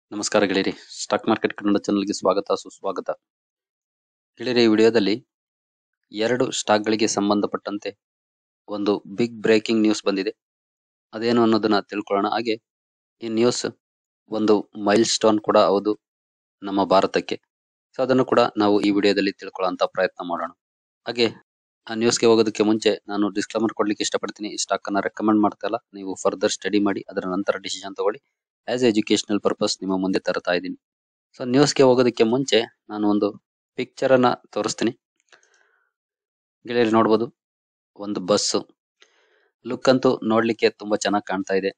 ನಮಸ್ಕಾರ ಗೆಳೆಯರಿ stock market Kannada ಚಾನಲ್ಗೆ ಸ್ವಾಗತ ಸುಸ್ವಾಗತ ಗೆಳೆಯರಿ ಈ ವಿಡಿಯೋದಲ್ಲಿ ಎರಡು ಸ್ಟಾಕ್ಗಳಿಗೆ ಸಂಬಂಧಪಟ್ಟಂತೆ ಒಂದು ಬಿಗ್ ಬ್ರೇಕಿಂಗ್ ನ್ಯೂಸ್ ಬಂದಿದೆ ಅದೇನು ಅನ್ನೋದನ್ನ ತಿಳ್ಕೊಳ್ಳೋಣ ಹಾಗೆ ಈ ನ್ಯೂಸ್ ಒಂದು ಮೈಲ್ ಸ್ಟೋನ್ ಕೂಡ ಹೌದು ನಮ್ಮ ಭಾರತಕ್ಕೆ ಸೊ ಅದನ್ನು ಕೂಡ ನಾವು ಈ ವಿಡಿಯೋದಲ್ಲಿ ತಿಳ್ಕೊಳ್ಳೋಂತ ಪ್ರಯತ್ನ ಮಾಡೋಣ ಹಾಗೆ ಆ ನ್ಯೂಸ್ಗೆ ಹೋಗೋದಕ್ಕೆ ಮುಂಚೆ ನಾನು ಡಿಸ್ಕ್ಲಮರ್ ಕೊಡ್ಲಿಕ್ಕೆ ಇಷ್ಟಪಡ್ತೀನಿ ಈ ಸ್ಟಾಕ್ ಅನ್ನ ರೆಕಮೆಂಡ್ ಮಾಡ್ತಾ ಇಲ್ಲ ನೀವು ಫರ್ದರ್ ಸ್ಟಡಿ ಮಾಡಿ ಅದರ ನಂತರ ಡಿಸಿಷನ್ ತಗೊಳ್ಳಿ ಆಸ್ ಎಜುಕೇಶನಲ್ ಪರ್ಪಸ್ ನಿಮ್ಮ ಮುಂದೆ ತರ್ತಾ ಇದ್ದೀನಿ ಸೊ ನ್ಯೂಸ್ಗೆ ಹೋಗೋದಕ್ಕೆ ಮುಂಚೆ ನಾನು ಒಂದು ಪಿಕ್ಚರ್ ಅನ್ನ ತೋರಿಸ್ತೀನಿ ಗೆಳೆಯರಿ ನೋಡ್ಬೋದು ಒಂದು ಬಸ್ ಲುಕ್ ಅಂತೂ ನೋಡ್ಲಿಕ್ಕೆ ತುಂಬಾ ಚೆನ್ನಾಗಿ ಕಾಣ್ತಾ ಇದೆ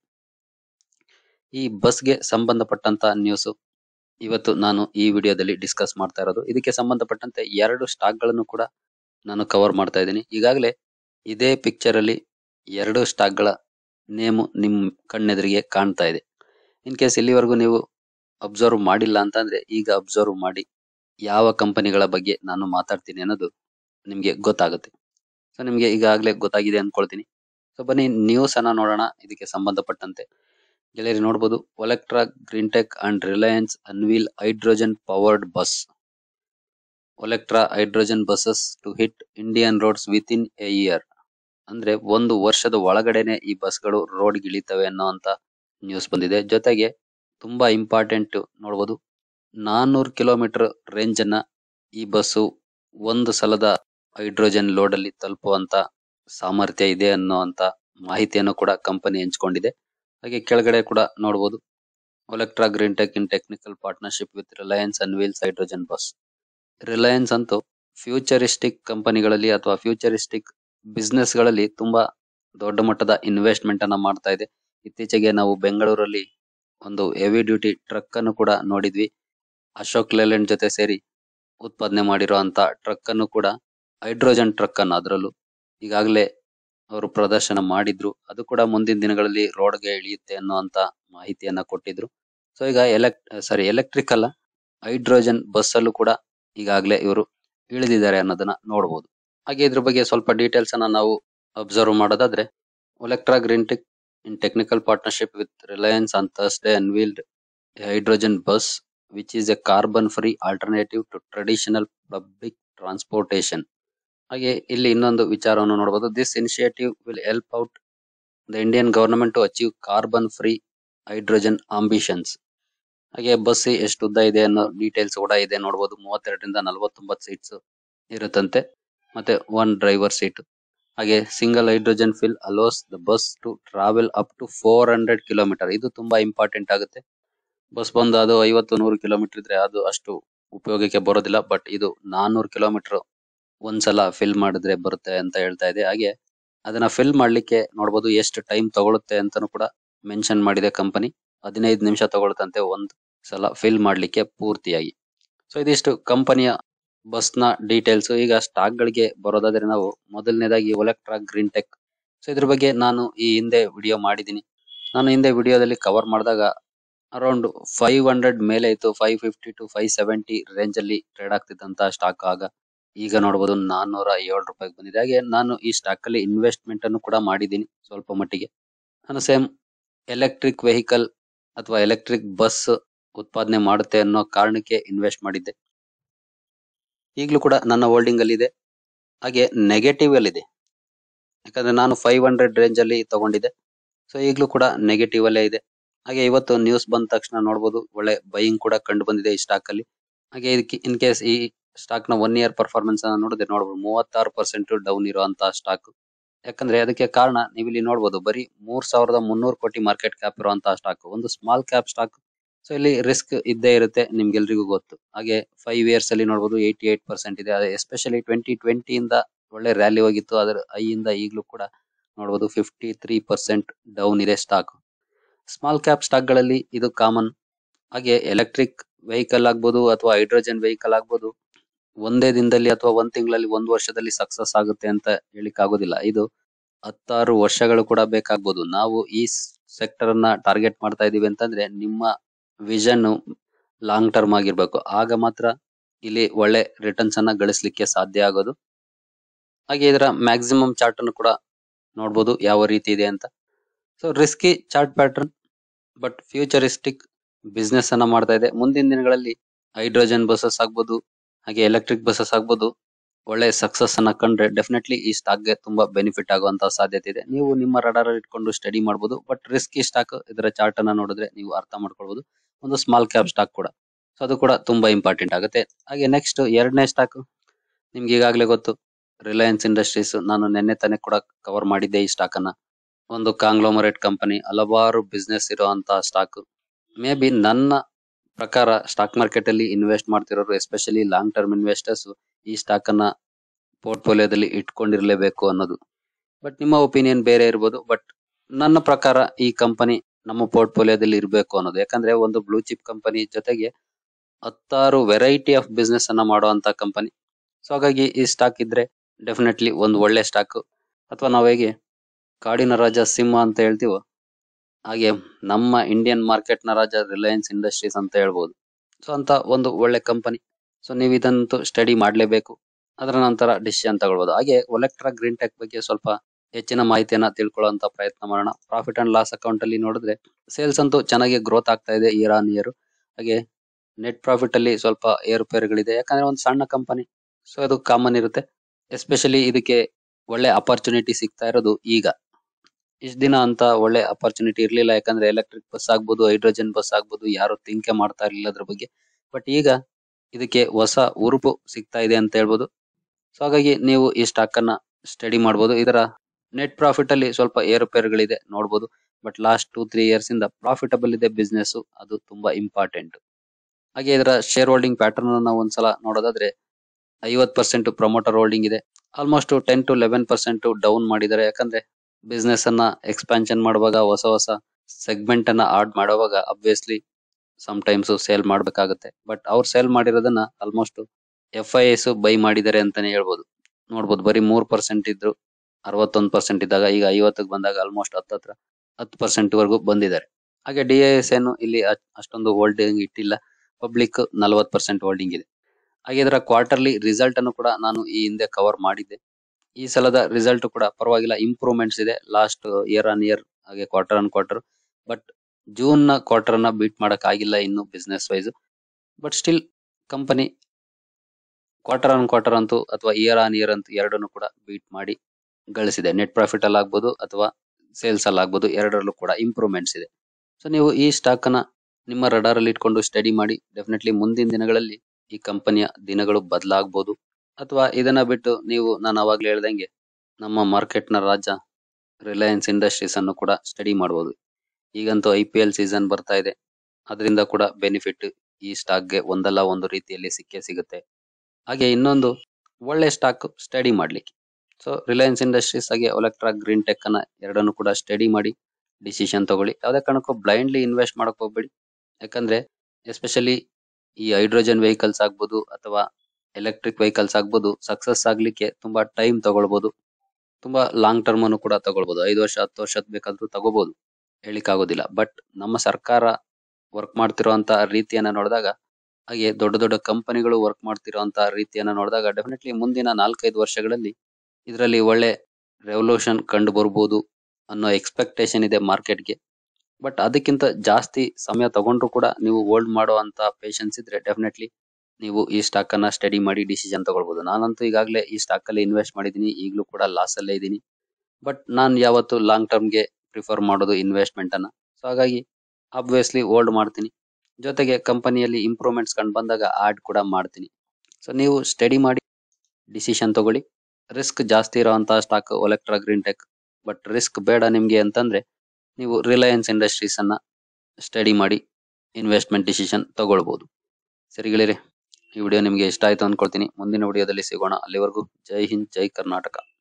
ಈ ಬಸ್ಗೆ ಸಂಬಂಧಪಟ್ಟಂತ ನ್ಯೂಸ್ ಇವತ್ತು ನಾನು ಈ ವಿಡಿಯೋದಲ್ಲಿ ಡಿಸ್ಕಸ್ ಮಾಡ್ತಾ ಇರೋದು ಇದಕ್ಕೆ ಸಂಬಂಧಪಟ್ಟಂತೆ ಎರಡು ಸ್ಟಾಕ್ ಗಳನ್ನು ಕೂಡ ನಾನು ಕವರ್ ಮಾಡ್ತಾ ಇದ್ದೀನಿ ಈಗಾಗಲೇ ಇದೇ ಪಿಕ್ಚರ್ ಅಲ್ಲಿ ಎರಡು ಸ್ಟಾಕ್ ಗಳ ನೇಮು ನಿಮ್ ಕಣ್ಣೆದುರಿಗೆ ಕಾಣ್ತಾ ಇದೆ ಇನ್ ಕೇಸ್ ಇಲ್ಲಿವರೆಗೂ ನೀವು ಅಬ್ಸರ್ವ್ ಮಾಡಿಲ್ಲ ಅಂತಂದ್ರೆ ಈಗ ಅಬ್ಸರ್ವ್ ಮಾಡಿ ಯಾವ ಕಂಪನಿಗಳ ಬಗ್ಗೆ ನಾನು ಮಾತಾಡ್ತೀನಿ ಅನ್ನೋದು ನಿಮ್ಗೆ ಗೊತ್ತಾಗುತ್ತೆ ಸೊ ನಿಮ್ಗೆ ಈಗಾಗಲೇ ಗೊತ್ತಾಗಿದೆ ಅನ್ಕೊಳ್ತೀನಿ ಸೊ ಬನ್ನಿ ನ್ಯೂಸ್ ಅನ್ನ ನೋಡೋಣ ಇದಕ್ಕೆ ಸಂಬಂಧಪಟ್ಟಂತೆ ಗೆಳೆಯರಿ ನೋಡ್ಬೋದು Olectra Greentech and Reliance unveil hydrogen powered bus Olectra hydrogen buses to hit Indian roads within a year ಅಂದ್ರೆ ಒಂದು ವರ್ಷದ ಒಳಗಡೆನೆ ಈ ಬಸ್ಗಳು ರೋಡ್ ಇಳಿತವೆ ಅನ್ನೋ ಅಂತ ನ್ಯೂಸ್ ಬಂದಿದೆ ಜೊತೆಗೆ ತುಂಬಾ ಇಂಪಾರ್ಟೆಂಟ್ ನೋಡ್ಬೋದು ನಾನ್ನೂರು ಕಿಲೋಮೀಟರ್ ರೇಂಜ್ ಅನ್ನ ಈ ಬಸ್ಸು ಒಂದು ಸಲದ ಹೈಡ್ರೋಜನ್ ಲೋಡ್ ಅಲ್ಲಿ ತಲುಪುವಂತ ಸಾಮರ್ಥ್ಯ ಇದೆ ಅನ್ನೋ ಅಂತ ಮಾಹಿತಿಯನ್ನು ಕೂಡ ಕಂಪನಿ ಹಂಚಿಕೊಂಡಿದೆ ಹಾಗೆ ಕೆಳಗಡೆ ಕೂಡ ನೋಡಬಹುದು Olectra Green Tech in technical partnership with Reliance and wheels hydrogen bus Reliance ಅಂತೂ ಫ್ಯೂಚರಿಸ್ಟಿಕ್ ಕಂಪನಿಗಳಲ್ಲಿ ಅಥವಾ ಫ್ಯೂಚರಿಸ್ಟಿಕ್ ಬಿಸ್ನೆಸ್ ಗಳಲ್ಲಿ ತುಂಬಾ ದೊಡ್ಡ ಮಟ್ಟದ ಇನ್ವೆಸ್ಟ್ಮೆಂಟ್ ಅನ್ನ ಮಾಡ್ತಾ ಇದೆ ಇತ್ತೀಚೆಗೆ ನಾವು ಬೆಂಗಳೂರಲ್ಲಿ ಒಂದು ಹೆವಿ ಡ್ಯೂಟಿ ಟ್ರಕ್ ಅನ್ನು ಕೂಡ ನೋಡಿದ್ವಿ ಅಶೋಕ್ ಲೇಲ್ಯಾಂಡ್ ಜೊತೆ ಸೇರಿ ಉತ್ಪಾದನೆ ಮಾಡಿರುವಂತ ಟ್ರಕ್ ಅನ್ನು ಕೂಡ ಹೈಡ್ರೋಜನ್ ಟ್ರಕ್ ಅನ್ನು ಅದರಲ್ಲೂ ಈಗಾಗಲೇ ಅವರು ಪ್ರದರ್ಶನ ಮಾಡಿದ್ರು ಅದು ಕೂಡ ಮುಂದಿನ ದಿನಗಳಲ್ಲಿ ರೋಡ್ಗೆ ಇಳಿಯುತ್ತೆ ಅನ್ನುವಂತ ಮಾಹಿತಿಯನ್ನ ಕೊಟ್ಟಿದ್ರು ಸೊ ಈಗ ಎಲೆಕ್ಟ್ ಸಾರಿ ಎಲೆಕ್ಟ್ರಿಕ್ ಅಲ್ಲ ಹೈಡ್ರೋಜನ್ ಬಸ್ ಅಲ್ಲೂ ಕೂಡ ಈಗಾಗಲೇ ಇವರು ಇಳಿದಿದ್ದಾರೆ ಅನ್ನೋದನ್ನ ನೋಡಬಹುದು ಹಾಗೆ ಇದ್ರ ಬಗ್ಗೆ ಸ್ವಲ್ಪ ಡೀಟೇಲ್ಸ್ ಅನ್ನ ನಾವು ಅಬ್ಸರ್ವ್ ಮಾಡೋದಾದ್ರೆ Olectra Green Tech in technical partnership with Reliance on Thursday unveiled a hydrogen bus, which is a carbon-free alternative to traditional public transportation. ಹಾಗೆ ಇಲ್ಲಿ ಇನ್ನೊಂದು ವಿಚಾರವನ್ನು ನೋಡಬಹುದು this initiative will help out the Indian government to achieve carbon free hydrogen ambitions ಹಾಗೆ bus ಎಷ್ಟು ಉದ್ದ ಇದೆ ಅನ್ನೋ ಡೀಟೇಲ್ಸ್ ಕೂಡ ಇದೆ ನೋಡಬಹುದು ಮೂವತ್ತೆರಡರಿಂದ ನಲವತ್ತೊಂಬತ್ತು ಸೀಟ್ಸ್ ಇರುತ್ತಂತೆ ಮತ್ತೆ ಒನ್ ಡ್ರೈವರ್ ಸೀಟ್ ಹಾಗೆ single hydrogen fill allows the bus to travel up to four hundred kilometer ಇದು ತುಂಬಾ ಇಂಪಾರ್ಟೆಂಟ್ ಆಗುತ್ತೆ ಬಸ್ ಬಂದು ಅದು ಐವತ್ತು ನೂರು ಕಿಲೋಮೀಟರ್ ಇದ್ರೆ ಅದು ಅಷ್ಟು ಉಪಯೋಗಕ್ಕೆ ಬರೋದಿಲ್ಲ ಬಟ್ ಇದು ನಾನ್ನೂರು ಕಿಲೋಮೀಟರ್ ಒಂದ್ಸಲ ಫಿಲ್ ಮಾಡಿದ್ರೆ ಬರುತ್ತೆ ಅಂತ ಹೇಳ್ತಾ ಇದೆ ಹಾಗೆ ಅದನ್ನ ಫಿಲ್ ಮಾಡ್ಲಿಕ್ಕೆ ನೋಡ್ಬೋದು ಎಷ್ಟು ಟೈಮ್ ತಗೊಳುತ್ತೆ ಅಂತಾನು ಕೂಡ ಮೆನ್ಷನ್ ಮಾಡಿದೆ ಕಂಪನಿ ಹದಿನೈದು ನಿಮಿಷ ತಗೊಳುತ್ತಂತೆ ಒಂದ್ ಸಲ ಫಿಲ್ ಮಾಡ್ಲಿಕ್ಕೆ ಪೂರ್ತಿಯಾಗಿ ಸೊ ಇದಿಷ್ಟು ಕಂಪನಿಯ ಬಸ್ ನ ಡೀಟೇಲ್ಸ್ ಈಗ ಸ್ಟಾಕ್ ಗಳಿಗೆ ಬರೋದಾದ್ರೆ ನಾವು ಮೊದಲನೇದಾಗಿ ಒಲೆಕ್ಟ್ರಾ ಗ್ರೀನ್ ಟೆಕ್ ಸೊ ಇದ್ರ ಬಗ್ಗೆ ನಾನು ಈ ಹಿಂದೆ ವಿಡಿಯೋ ಮಾಡಿದ್ದೀನಿ ನಾನು ಹಿಂದೆ ವಿಡಿಯೋದಲ್ಲಿ ಕವರ್ ಮಾಡಿದಾಗ ಅರೌಂಡ್ ಫೈವ್ ಹಂಡ್ರೆಡ್ ಮೇಲೆ ಇತ್ತು five fifty to five seventy range ಅಲ್ಲಿ ಟ್ರೇಡ್ ಆಗ್ತಿದ್ದಂತ ಸ್ಟಾಕ್ ಆಗ ಈಗ ನೋಡಬಹುದು ನಾನ್ನೂರ ಏಳು ರೂಪಾಯಿಗೆ ಬಂದಿದೆ ಹಾಗೆ ನಾನು ಈ ಸ್ಟಾಕ್ ಅಲ್ಲಿ ಇನ್ವೆಸ್ಟ್ಮೆಂಟ್ ಅನ್ನು ಕೂಡ ಮಾಡಿದ್ದೀನಿ ಸ್ವಲ್ಪ ಮಟ್ಟಿಗೆ ನಾನು ಸೇಮ್ ಎಲೆಕ್ಟ್ರಿಕ್ ವೆಹಿಕಲ್ ಅಥವಾ ಎಲೆಕ್ಟ್ರಿಕ್ ಬಸ್ ಉತ್ಪಾದನೆ ಮಾಡುತ್ತೆ ಅನ್ನೋ ಕಾರಣಕ್ಕೆ ಇನ್ವೆಸ್ಟ್ ಮಾಡಿದ್ದೆ ಈಗಲೂ ಕೂಡ ನನ್ನ ಹೋಲ್ಡಿಂಗ್ ಅಲ್ಲಿ ಇದೆ ಹಾಗೆ ನೆಗೆಟಿವ್ ಅಲ್ಲಿ ಇದೆ ಯಾಕಂದ್ರೆ ನಾನು ಫೈವ್ ಹಂಡ್ರೆಡ್ ರೇಂಜ್ ಅಲ್ಲಿ ತಗೊಂಡಿದ್ದೆ ಸೊ ಈಗಲೂ ಕೂಡ ನೆಗೆಟಿವ್ ಅಲ್ಲೇ ಇದೆ ಹಾಗೆ ಇವತ್ತು ನ್ಯೂಸ್ ಬಂದ ತಕ್ಷಣ ನೋಡಬಹುದು ಒಳ್ಳೆ ಬೈಯಿಂಗ್ ಕೂಡ ಕಂಡು ಬಂದಿದೆ ಈ ಸ್ಟಾಕ್ ಅಲ್ಲಿ ಹಾಗೆ ಇದಕ್ಕೆ ಇನ್ ಕೇಸ್ ಈ ಸ್ಟಾಕ್ ನ ಒನ್ ಇಯರ್ ಪರ್ಫಾರ್ಮೆನ್ಸ್ ಅನ್ನ ನೋಡಿದ್ರೆ ನೋಡಬಹುದು ಮೂವತ್ತಾರು ಪರ್ಸೆಂಟ್ ಡೌನ್ ಇರುವಂತಹ ಸ್ಟಾಕ್ ಯಾಕಂದ್ರೆ ಅದಕ್ಕೆ ಕಾರಣ ನೀವು ಇಲ್ಲಿ ನೋಡಬಹುದು ಬರೀ ಮೂರ್ ಸಾವಿರದ ಮುನ್ನೂರು ಕೋಟಿ ಮಾರ್ಕೆಟ್ ಕ್ಯಾಪ್ ಇರುವಂತಹ ಸ್ಟಾಕ್ ಒಂದು ಸ್ಮಾಲ್ ಕ್ಯಾಪ್ ಸ್ಟಾಕ್ ಸೊ ಇಲ್ಲಿ ರಿಸ್ಕ್ ಇದ್ದೇ ಇರುತ್ತೆ ನಿಮ್ಗೆಲ್ರಿಗೂ ಗೊತ್ತು ಹಾಗೆ ಫೈವ್ ಇಯರ್ಸ್ ಅಲ್ಲಿ ನೋಡಬಹುದು ಏಯ್ಟಿ ಏಟ್ ಪರ್ಸೆಂಟ್ ಇದೆ ಎಸ್ಪೆಷಲಿ ಟ್ವೆಂಟಿ ಟ್ವೆಂಟಿ ಇಂದ ಒಳ್ಳೆ ರ್ಯಾಲಿ ಹೋಗಿತ್ತು ಅದರ ಐಯಿಂದ ಈಗಲೂ ಕೂಡ ನೋಡಬಹುದು ಫಿಫ್ಟಿ ತ್ರೀ ಪರ್ಸೆಂಟ್ ಡೌನ್ ಇದೆ ಸ್ಟಾಕ್ ಸ್ಮಾಲ್ ಕ್ಯಾಪ್ ಸ್ಟಾಕ್ ಗಳಲ್ಲಿ ಇದು ಕಾಮನ್ ಹಾಗೆ ಎಲೆಕ್ಟ್ರಿಕ್ ವೆಹಿಕಲ್ ಆಗ್ಬೋದು ಅಥವಾ ಹೈಡ್ರೋಜನ್ ವೆಹಿಕಲ್ ಆಗ್ಬೋದು ಒಂದೇ ದಿನದಲ್ಲಿ ಅಥವಾ ಒಂದ್ ತಿಂಗಳಲ್ಲಿ ಒಂದ್ ವರ್ಷದಲ್ಲಿ ಸಕ್ಸಸ್ ಆಗುತ್ತೆ ಅಂತ ಹೇಳಿಕ್ ಆಗೋದಿಲ್ಲ ಇದು ಹತ್ತಾರು ವರ್ಷಗಳು ಕೂಡ ಬೇಕಾಗ್ಬೋದು ನಾವು ಈ ಸೆಕ್ಟರ್ ಅನ್ನ ಟಾರ್ಗೆಟ್ ಮಾಡ್ತಾ ಇದೀವಿ ಅಂತಂದ್ರೆ ನಿಮ್ಮ ವಿಷನ್ ಲಾಂಗ್ ಟರ್ಮ್ ಆಗಿರ್ಬೇಕು ಆಗ ಮಾತ್ರ ಇಲ್ಲಿ ಒಳ್ಳೆ ರಿಟರ್ನ್ಸ್ ಅನ್ನ ಗಳಿಸ್ಲಿಕ್ಕೆ ಸಾಧ್ಯ ಆಗೋದು ಹಾಗೆ ಇದರ ಮ್ಯಾಕ್ಸಿಮಮ್ ಚಾರ್ಟ್ ಅನ್ನು ಕೂಡ ನೋಡ್ಬೋದು ಯಾವ ರೀತಿ ಇದೆ ಅಂತ so risky chart pattern but futuristic business ಅನ್ನ ಮಾಡ್ತಾ ಇದೆ ಮುಂದಿನ ದಿನಗಳಲ್ಲಿ ಹೈಡ್ರೋಜನ್ ಬಸ್ಸಸ್ ಆಗ್ಬೋದು ಹಾಗೆ ಎಲೆಕ್ಟ್ರಿಕ್ ಬಸ್ಸಸ್ ಆಗ್ಬೋದು ಒಳ್ಳೆ ಸಕ್ಸಸ್ ಅನ್ನ ಕಂಡ್ರೆ ಡೆಫಿನೆಟ್ಲಿ ಈ ಸ್ಟಾಕ್ ಗೆ ತುಂಬಾ ಬೆನಿಫಿಟ್ ಆಗುವಂತ ಸಾಧ್ಯತೆ ಇದೆ ನೀವು ನಿಮ್ಮ ರಡಾರ್ ಇಟ್ಕೊಂಡು ಸ್ಟಡಿ ಮಾಡಬಹುದು ಬಟ್ ರಿಸ್ಕಿ ಸ್ಟಾಕ್ ಇದರ ಚಾರ್ಟ್ ಅನ್ನ ನೋಡಿದ್ರೆ ನೀವು ಅರ್ಥ ಮಾಡ್ಕೊಳ್ಬಹುದು ಒಂದು ಸ್ಮಾಲ್ ಕ್ಯಾಪ್ ಸ್ಟಾಕ್ ಕೂಡ ಸೊ ಅದು ಕೂಡ ತುಂಬಾ ಇಂಪಾರ್ಟೆಂಟ್ ಆಗುತ್ತೆ ಹಾಗೆ ನೆಕ್ಸ್ಟ್ ಎರಡನೇ ಸ್ಟಾಕ್ ನಿಮ್ಗೆ ಈಗಾಗಲೇ ಗೊತ್ತು ರಿಲಯನ್ಸ್ ಇಂಡಸ್ಟ್ರೀಸ್ ನಾನು ನಿನ್ನೆ ತಾನೇ ಕೂಡ ಕವರ್ ಮಾಡಿದ್ದೆ ಈ ಸ್ಟಾಕ್ ಅನ್ನ ಒಂದು ಕಾಂಗ್ಲೋಮರೇಟ್ ಕಂಪನಿ ಹಲವಾರು ಬಿಸ್ನೆಸ್ ಇರುವಂತಹ ಸ್ಟಾಕ್ ಮೇ ಬಿ ನನ್ನ ಪ್ರಕಾರ ಸ್ಟಾಕ್ ಮಾರ್ಕೆಟ್ ಅಲ್ಲಿ ಇನ್ವೆಸ್ಟ್ ಮಾಡ್ತಿರೋರು ಎಸ್ಪೆಷಲಿ ಲಾಂಗ್ ಟರ್ಮ್ ಇನ್ವೆಸ್ಟರ್ಸ್ ಈ ಸ್ಟಾಕ್ ಅನ್ನ ಪೋರ್ಟ್ಫೋಲಿಯೋದಲ್ಲಿ ಇಟ್ಕೊಂಡಿರ್ಲೇಬೇಕು ಅನ್ನೋದು ಬಟ್ ನಿಮ್ಮ ಒಪಿನಿಯನ್ ಬೇರೆ ಇರ್ಬೋದು ಬಟ್ ನನ್ನ ಪ್ರಕಾರ ಈ ಕಂಪನಿ ನಮ್ಮ ಪೋರ್ಟ್ಫೋಲಿಯೋದಲ್ಲಿ ಇರಬೇಕು ಅನ್ನೋದು ಯಾಕಂದ್ರೆ ಒಂದು ಬ್ಲೂ ಚಿಪ್ ಕಂಪನಿ ಜೊತೆಗೆ ಹತ್ತಾರು ವೆರೈಟಿ ಆಫ್ ಬಿಸ್ನೆಸ್ ಅನ್ನ ಮಾಡುವಂತ ಕಂಪನಿ ಸೊ ಹಾಗಾಗಿ ಈ ಸ್ಟಾಕ್ ಇದ್ರೆ ಡೆಫಿನೆಟ್ಲಿ ಒಂದು ಒಳ್ಳೆ ಸ್ಟಾಕ್ ಅಥವಾ ನಾವು ಹೇಗೆ ಕಾಡಿನ ರಾಜ ಸಿಂಹ ಅಂತ ಹೇಳ್ತೀವೋ ಹಾಗೆ ನಮ್ಮ ಇಂಡಿಯನ್ ಮಾರ್ಕೆಟ್ ನ ರಾಜ ರಿಲಯನ್ಸ್ ಇಂಡಸ್ಟ್ರೀಸ್ ಅಂತ ಹೇಳ್ಬೋದು ಸೊ ಅಂತ ಒಂದು ಒಳ್ಳೆ ಕಂಪನಿ ಸೊ ನೀವು ಇದಂತೂ ಸ್ಟಡಿ ಮಾಡ್ಲೇಬೇಕು ಅದರ ನಂತರ ಡಿಸಿಷನ್ ತಗೊಳ್ಬಹುದು ಹಾಗೆ ಒಲೆಕ್ಟ್ರಾ ಗ್ರೀನ್ ಟೆಕ್ ಬಗ್ಗೆ ಸ್ವಲ್ಪ ಹೆಚ್ಚಿನ ಮಾಹಿತಿಯನ್ನ ತಿಳ್ಕೊಳ್ಳುವಂತ ಪ್ರಯತ್ನ ಮಾಡೋಣ ಪ್ರಾಫಿಟ್ ಅಂಡ್ ಲಾಸ್ ಅಕೌಂಟ್ ಅಲ್ಲಿ ನೋಡಿದ್ರೆ ಸೇಲ್ಸ್ ಅಂತೂ ಚೆನ್ನಾಗಿ ಗ್ರೋತ್ ಆಗ್ತಾ ಇದೆ ಇಯರ್ ಆನ್ ಇಯರ್ ಹಾಗೆ ನೆಟ್ ಪ್ರಾಫಿಟ್ ಅಲ್ಲಿ ಸ್ವಲ್ಪ ಏರುಪೇರುಗಳಿದೆ ಯಾಕಂದ್ರೆ ಒಂದು ಸಣ್ಣ ಕಂಪನಿ ಸೊ ಅದು ಕಾಮನ್ ಇರುತ್ತೆ ಎಸ್ಪೆಷಲಿ ಇದಕ್ಕೆ ಒಳ್ಳೆ ಅಪರ್ಚುನಿಟಿ ಸಿಗ್ತಾ ಇರೋದು ಈಗ ಇಷ್ಟ ದಿನ ಅಂತ ಒಳ್ಳೆ ಅಪರ್ಚುನಿಟಿ ಇರ್ಲಿಲ್ಲ ಯಾಕಂದ್ರೆ ಎಲೆಕ್ಟ್ರಿಕ್ ಬಸ್ ಆಗ್ಬೋದು ಹೈಡ್ರೋಜನ್ ಬಸ್ ಆಗ್ಬೋದು ಯಾರು ತಿಂಕೆ ಮಾಡ್ತಾ ಇರ್ಲಿಲ್ಲ ಅದ್ರ ಬಗ್ಗೆ ಬಟ್ ಈಗ ಇದಕ್ಕೆ ಹೊಸ ಉರುಪು ಸಿಗ್ತಾ ಇದೆ ಅಂತ ಹೇಳ್ಬೋದು ಸೊ ಹಾಗಾಗಿ ನೀವು ಈ ಸ್ಟಾಕ್ ಅನ್ನ ಸ್ಟಡಿ ಮಾಡಬಹುದು ಇದರ ನೆಟ್ ಪ್ರಾಫಿಟ್ ಅಲ್ಲಿ ಸ್ವಲ್ಪ ಏರುಪೇರುಗಳಿದೆ ನೋಡಬಹುದು but last two three years ಇಂದ ಪ್ರಾಫಿಟಬಲ್ ಇದೆ ಬಿಸ್ನೆಸ್ ಅದು ತುಂಬಾ ಇಂಪಾರ್ಟೆಂಟ್ ಹಾಗೆ ಇದರ ಶೇರ್ ಹೋಲ್ಡಿಂಗ್ ಪ್ಯಾಟರ್ನ್ ಅನ್ನ ಒಂದ್ಸಲ ನೋಡೋದಾದ್ರೆ ಐವತ್ ಪರ್ಸೆಂಟ್ ಪ್ರಮೋಟರ್ ಹೋಲ್ಡಿಂಗ್ ಇದೆ almost ten to eleven percent down ಮಾಡಿದ್ದಾರೆ ಯಾಕಂದ್ರೆ ಬಿಸ್ನೆಸ್ ಅನ್ನ ಎಕ್ಸ್ಪಾನ್ಷನ್ ಮಾಡುವಾಗ ಹೊಸ ಹೊಸ ಸೆಗ್ಮೆಂಟ್ ಅನ್ನ ಆಡ್ ಮಾಡುವಾಗ ಅಬ್ವಿಯಸ್ಲಿ ಸಮ್ ಟೈಮ್ಸ್ ಸೇಲ್ ಮಾಡ್ಬೇಕಾಗುತ್ತೆ ಬಟ್ ಅವ್ರು ಸೇಲ್ ಮಾಡಿರೋದನ್ನ almost F I S buy ಮಾಡಿದ್ದಾರೆ ಅಂತಾನೆ ಹೇಳ್ಬೋದು ನೋಡ್ಬೋದು ಬರೀ ಮೂರ್ ಪರ್ಸೆಂಟ್ ಇದ್ರು ಅರವತ್ತೊಂದು ಪರ್ಸೆಂಟ್ ಇದ್ದಾಗ ಈಗ ಐವತ್ತಕ್ಕೆ ಬಂದಾಗ ಆಲ್ಮೋಸ್ಟ್ ಹತ್ತತ್ರ ಹತ್ತು ಪರ್ಸೆಂಟ್ ವರೆಗೂ ಬಂದಿದ್ದಾರೆ ಹಾಗೆ ಡಿ ಐ ಎಸ್ ಏನು ಇಲ್ಲಿ ಅ- ಅಷ್ಟೊಂದು ಹೋಲ್ಡಿಂಗ್ ಇಟ್ಟಿಲ್ಲ ಪಬ್ಲಿಕ್ ನಲವತ್ತು ಪರ್ಸೆಂಟ್ ಹೋಲ್ಡಿಂಗ್ ಇದೆ ಹಾಗೆ ಇದರ ಕ್ವಾರ್ಟರ್ಲಿ ರಿಸಲ್ಟ್ ಅನ್ನು ಕೂಡ ನಾನು ಈ ಹಿಂದೆ ಕವರ್ ಮಾಡಿದ್ದೆ ಈ ಸಲದ ರಿಸಲ್ಟ್ ಕೂಡ ಪರವಾಗಿಲ್ಲ ಇಂಪ್ರೂವ್ಮೆಂಟ್ಸ್ ಇದೆ ಲಾಸ್ಟ್ ಇಯರ್ ಆನ್ ಇಯರ್ ಹಾಗೆ quarter on quarter but June ನ ಕ್ವಾರ್ಟರ್ ಅನ್ನ ಬೀಟ್ ಮಾಡಕ್ ಆಗಿಲ್ಲ ಇನ್ನು business wise but still company quarter on quarter ಅಂತೂ ಅಥವಾ ಇಯರ್ ಆನ್ ಇಯರ್ ಅಂತೂ ಎರಡನ್ನು ಕೂಡ ಬೀಟ್ ಮಾಡಿ ಗಳಿಸಿದೆ ನೆಟ್ ಪ್ರಾಫಿಟ್ ಅಲ್ಲಿ ಆಗ್ಬೋದು ಅಥವಾ ಸೇಲ್ಸ್ ಅಲ್ಲಿ ಆಗ್ಬೋದು ಎರಡರಲ್ಲೂ ಕೂಡ ಇಂಪ್ರೂವ್ಮೆಂಟ್ಸ್ ಇದೆ ಸೊ ನೀವು ಈ ಸ್ಟಾಕ್ ಅನ್ನ ನಿಮ್ಮ ರಡಾರ್ ಅಲ್ಲಿ ಇಟ್ಕೊಂಡು ಸ್ಟಡಿ ಮಾಡಿ ಡೆಫಿನೆಟ್ಲಿ ಮುಂದಿನ ದಿನಗಳಲ್ಲಿ ಈ ಕಂಪನಿಯ ದಿನಗಳು ಬದಲಾಗಬಹುದು ಅಥವಾ ಇದನ್ನ ಬಿಟ್ಟು ನೀವು ನಾನು ಅವಾಗ್ಲೇ ಹೇಳ್ದಂಗೆ ನಮ್ಮ ಮಾರ್ಕೆಟ್ ನ ರಾಜ ರಿಲಯನ್ಸ್ ಇಂಡಸ್ಟ್ರೀಸ್ ಅನ್ನು ಕೂಡ ಸ್ಟಡಿ ಮಾಡಬಹುದು ಈಗಂತೂ ಐ ಪಿ ಎಲ್ ಸೀಸನ್ ಬರ್ತಾ ಇದೆ ಅದರಿಂದ ಕೂಡ ಬೆನಿಫಿಟ್ ಈ ಸ್ಟಾಕ್ ಗೆ ಒಂದಲ್ಲ ಒಂದು ರೀತಿಯಲ್ಲಿ ಸಿಕ್ಕೇ ಸಿಗುತ್ತೆ ಹಾಗೆ ಇನ್ನೊಂದು ಒಳ್ಳೆ ಸ್ಟಾಕ್ ಸ್ಟಡಿ ಮಾಡ್ಲಿಕ್ಕೆ ಸೊ ರಿಲಯನ್ಸ್ ಇಂಡಸ್ಟ್ರೀಸ್ ಹಾಗೆ ಒಲೆಕ್ಟ್ರಾ ಗ್ರೀನ್ ಟೆಕ್ ಅನ್ನ ಎರಡನ್ನು ಕೂಡ ಸ್ಟಡಿ ಮಾಡಿ ಡಿಸಿಷನ್ ತಗೊಳ್ಳಿ ಯಾವುದೇ ಕಾರಣಕ್ಕೂ ಬ್ಲೈಂಡ್ಲಿ ಇನ್ವೆಸ್ಟ್ ಮಾಡಕ್ ಹೋಗ್ಬೇಡಿ ಯಾಕಂದ್ರೆ ಎಸ್ಪೆಷಲಿ ಈ ಹೈಡ್ರೋಜನ್ ವೆಹಿಕಲ್ಸ್ ಆಗ್ಬೋದು ಅಥವಾ ಎಲೆಕ್ಟ್ರಿಕ್ ವೆಹಿಕಲ್ಸ್ ಆಗ್ಬೋದು ಸಕ್ಸಸ್ ಆಗ್ಲಿಕ್ಕೆ ತುಂಬಾ ಟೈಮ್ ತಗೊಳ್ಬಹುದು ತುಂಬಾ ಲಾಂಗ್ ಟರ್ಮ್ ಅನ್ನು ಕೂಡ ತಗೊಳ್ಬಹುದು ಐದು ವರ್ಷ ಹತ್ತು ವರ್ಷ ಬೇಕಾದ್ರೂ ತಗೋಬಹುದು ಹೇಳಿಕ್ಕಾಗೋದಿಲ್ಲ ಬಟ್ ನಮ್ಮ ಸರ್ಕಾರ ವರ್ಕ್ ಮಾಡ್ತಿರುವಂತ ರೀತಿಯನ್ನ ನೋಡಿದಾಗ ಹಾಗೆ ದೊಡ್ಡ ದೊಡ್ಡ ಕಂಪನಿಗಳು ವರ್ಕ್ ಮಾಡ್ತಿರುವಂತ ರೀತಿಯನ್ನ ನೋಡಿದಾಗ ಡೆಫಿನೆಟ್ಲಿ ಮುಂದಿನ ನಾಲ್ಕೈದು ವರ್ಷಗಳಲ್ಲಿ ಇದರಲ್ಲಿ ಒಳ್ಳೆ ರೆವಲ್ಯೂಷನ್ ಕಂಡು ಬರ್ಬೋದು ಅನ್ನೋ ಎಕ್ಸ್ಪೆಕ್ಟೇಷನ್ ಇದೆ ಮಾರ್ಕೆಟ್ಗೆ ಬಟ್ ಅದಕ್ಕಿಂತ ಜಾಸ್ತಿ ಸಮಯ ತಗೊಂಡ್ರು ಕೂಡ ನೀವು ಹೋಲ್ಡ್ ಮಾಡುವಂತ ಪೇಷನ್ಸ್ ಇದ್ರೆ ಡೆಫಿನೆಟ್ಲಿ ನೀವು ಈ ಸ್ಟಾಕ್ ಅನ್ನ ಸ್ಟಡಿ ಮಾಡಿ ಡಿಸಿಷನ್ ತಗೊಳ್ಬಹುದು ನಾನಂತೂ ಈಗಾಗಲೇ ಈ ಸ್ಟಾಕ್ ಅಲ್ಲಿ ಇನ್ವೆಸ್ಟ್ ಮಾಡಿದೀನಿ ಈಗಲೂ ಕೂಡ ಲಾಸ್ ಅಲ್ಲೇ ಇದ್ದೀನಿ ಬಟ್ ನಾನು ಯಾವತ್ತು ಲಾಂಗ್ ಟರ್ಮ್ಗೆ ಪ್ರಿಫರ್ ಮಾಡೋದು ಇನ್ವೆಸ್ಟ್ಮೆಂಟ್ ಅನ್ನ ಸೊ ಹಾಗಾಗಿ ಆಬ್ವಿಯಸ್ಲಿ ಹೋಲ್ಡ್ ಮಾಡ್ತೀನಿ ಜೊತೆಗೆ ಕಂಪನಿಯಲ್ಲಿ ಇಂಪ್ರೂವ್ಮೆಂಟ್ಸ್ ಕಂಡು ಬಂದಾಗ ಆಡ್ ಕೂಡ ಮಾಡ್ತೀನಿ ಸೊ ನೀವು ಸ್ಟಡಿ ಮಾಡಿ ಡಿಸಿಷನ್ ತಗೊಳ್ಳಿ ರಿಸ್ಕ್ ಜಾಸ್ತಿ ಇರುವಂತಹ stock Olectra Green tech but risk ಬೇಡ ನಿಮ್ಗೆ ಅಂತಂದ್ರೆ ನೀವು ರಿಲಯನ್ಸ್ ಇಂಡಸ್ಟ್ರೀಸ್ ಅನ್ನ ಸ್ಟಡಿ ಮಾಡಿ ಇನ್ವೆಸ್ಟ್ಮೆಂಟ್ ಡಿಸಿಷನ್ ತಗೊಳ್ಬಹುದು ಸರಿ ಗೆಳೆಯರೆ ಈ ವಿಡಿಯೋ ನಿಮಗೆ ಇಷ್ಟ ಆಯ್ತು ಅನ್ಕೊಳ್ತೀನಿ ಮುಂದಿನ ವಿಡಿಯೋದಲ್ಲಿ ಸಿಗೋಣ ಅಲ್ಲಿವರೆಗೂ ಜೈ ಹಿಂದ್ ಜೈ ಕರ್ನಾಟಕ